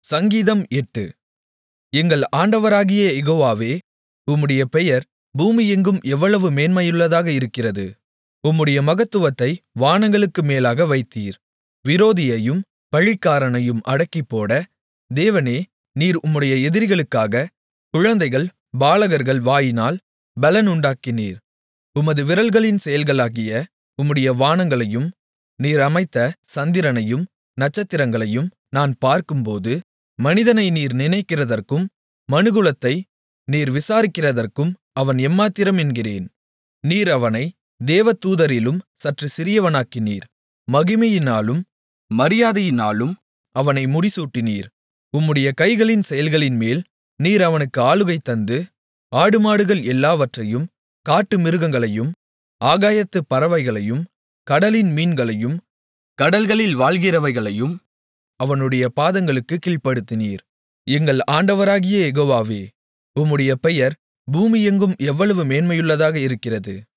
சங்கீதம் எட்டு எங்கள் ஆண்டவராகிய யெகோவாவே உம்முடைய பெயர் பூமியெங்கும் எவ்வளவு மேன்மையுள்ளதாக இருக்கிறது உம்முடைய மகத்துவத்தை வானங்களுக்கு மேலாக வைத்தீர் விரோதியையும் பழிகாரனையும் அடக்கிப்போட தேவனே நீர் உம்முடைய எதிரிகளுக்காக குழந்தைகள் பாலகர்கள் வாயினால் பெலன் உண்டாக்கினீர் உமது விரல்களின் செயல்களாகிய உம்முடைய வானங்களையும் நீர் அமைத்த சந்திரனையும் நட்சத்திரங்களையும் நான் பார்க்கும்போது மனிதனை நீர் நினைக்கிறதற்கும் மனுக்குலத்தை நீர் விசாரிக்கிறதற்கும் அவன் எம்மாத்திரம் என்கிறேன் நீர் அவனை தேவதூதரிலும் சற்று சிறியவனாக்கினீர் மகிமையினாலும் மரியாதையினாலும் அவனை முடிசூட்டினீர் உம்முடைய கைகளின் செயல்களின்மேல் நீர் அவனுக்கு ஆளுகை தந்து ஆடுமாடுகள் எல்லாவற்றையும் காட்டுமிருகங்களையும் ஆகாயத்துப் பறவைகளையும் கடலின் மீன்களையும் கடல்களில் வாழ்கிறவைகளையும் அவனுடைய பாதங்களுக்குக் கீழ்ப்படுத்தினீர் எங்கள் ஆண்டவராகிய யெகோவாவே உம்முடைய பெயர் பூமியெங்கும் எவ்வளவு மேன்மையுள்ளதாக இருக்கிறது